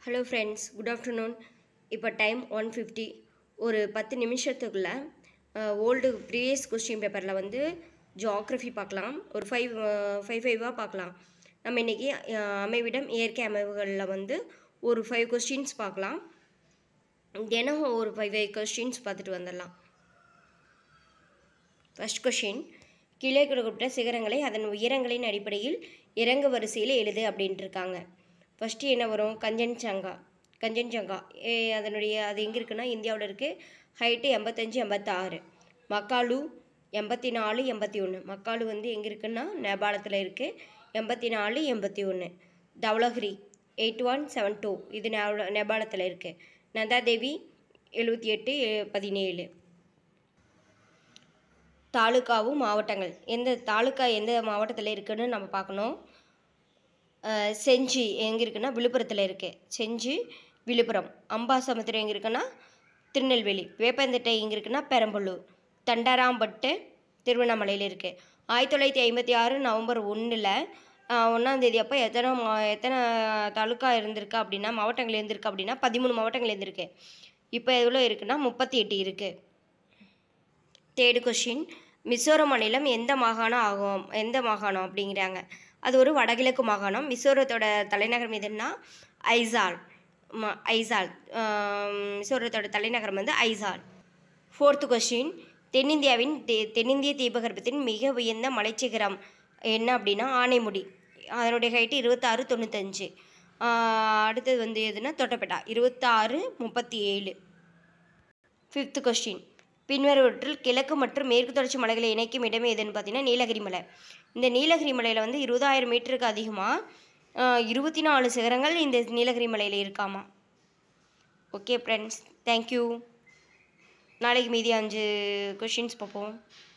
hello friends good afternoon இப்போ time one fifty ஒரு பத்து நிமிஷத்துக்குள்ளே ஓல்டு ப்ரீவியஸ் கொஸ்டின் பேப்பரில் வந்து ஜியாகிரஃபி பார்க்கலாம் ஒரு ஃபைவ் ஃபைவ் ஃபைவாக பார்க்கலாம் நம்ம இன்றைக்கி அமைவிடம் இயற்கை அமைவுகளில் வந்து ஒரு ஃபைவ் கொஸ்டின்ஸ் பார்க்கலாம் தினம் ஒரு ஃபைவ் ஃபைவ் கொஸ்டின்ஸ் பார்த்துட்டு வந்துடலாம் ஃபர்ஸ்ட் கொஷின் கீழே கொடுக்கப்பட்ட சிகரங்களை அதன் உயரங்களின் அடிப்படையில் இறங்கு வரிசையில் எழுது அப்படின்ட்டு இருக்காங்க ஃபஸ்ட்டு என்ன வரும் கஞ்சன்சங்கா கஞ்சன்சங்கா ஏ அதனுடைய அது எங்கே இருக்குன்னா இந்தியாவில் இருக்குது ஹைட்டு எண்பத்தஞ்சு எண்பத்தாறு மக்காலு எண்பத்தி நாலு எண்பத்தி ஒன்று மக்காலு வந்து எங்கே இருக்குன்னா நேபாளத்தில் இருக்குது எண்பத்தி நாலு எண்பத்தி ஒன்று Dhaulagiri eight one seven two இது நேபாள நேபாளத்தில் இருக்குது நந்தாதேவி எழுபத்தி எட்டு பதினேழு தாலுக்காவும் மாவட்டங்கள் எந்த தாலுக்கா எந்த மாவட்டத்தில் இருக்குன்னு நம்ம பார்க்கணும் அஹ் செஞ்சி எங்கே இருக்குன்னா விழுப்புரத்தில் இருக்குது செஞ்சி விழுப்புரம் அம்பாசமுத்திரம் எங்கே இருக்குன்னா திருநெல்வேலி வேப்பந்தட்டை எங்கே இருக்குன்னா பெரம்பலூர் தண்டராம்பட்டு திருவண்ணாமலையில் இருக்குது ஆயிரத்தி தொள்ளாயிரத்தி ஐம்பத்தி ஆறு நவம்பர் ஒன்றில் ஒன்றாந்தேதி அப்போ எத்தனை மா எத்தனை தாலுக்கா இருந்திருக்கு அப்படின்னா மாவட்டங்கள் இருந்திருக்கு அப்படின்னா பதிமூணு மாவட்டங்கள் இருந்திருக்கு இப்போ எவ்வளோ இருக்குன்னா முப்பத்தி எட்டு இருக்குது தேர்டு கொஷின் மிசோரம் மாநிலம் எந்த மாகாணம் ஆகும் எந்த மாகாணம் அப்படிங்கிறாங்க அது ஒரு வடகிழக்கு மாகாணம் மிசோரத்தோட தலைநகரம் எதுன்னா ஐசால் ம ஐசால் மிசோரத்தோட தலைநகரம் வந்து ஐசால் ஃபோர்த்து கொஷின் தென்னிந்தியாவின் தெ தென்னிந்திய தீபகற்பத்தின் மிக உயர்ந்த மலைச்சிகரம் என்ன அப்படின்னா ஆனைமுடி அதனுடைய ஹைட்டு இருபத்தாறு தொண்ணூத்தஞ்சு அடுத்தது வந்து எதுனா தொட்டப்பேட்டா இருபத்தாறு முப்பத்தி ஏழு ஃபிஃப்த்து கொஸ்டின் பின்வருவற்றில் கிழக்கு மற்றும் மேற்கு தொடர்ச்சி மலைகளை இணைக்கும் இடம் எதுன்னு பார்த்தீங்கன்னா நீலகிரி மலை இந்த நீலகிரி மலையில் வந்து இருபதாயிரம் மீட்டருக்கு அதிகமாக இருபத்தி நாலு சிகரங்கள் இந்த நீலகிரி மலையில் இருக்காமா ஓகே ஃப்ரெண்ட்ஸ் தேங்க்யூ நாளைக்கு மீதி அஞ்சு கொஷின்ஸ் பார்ப்போம்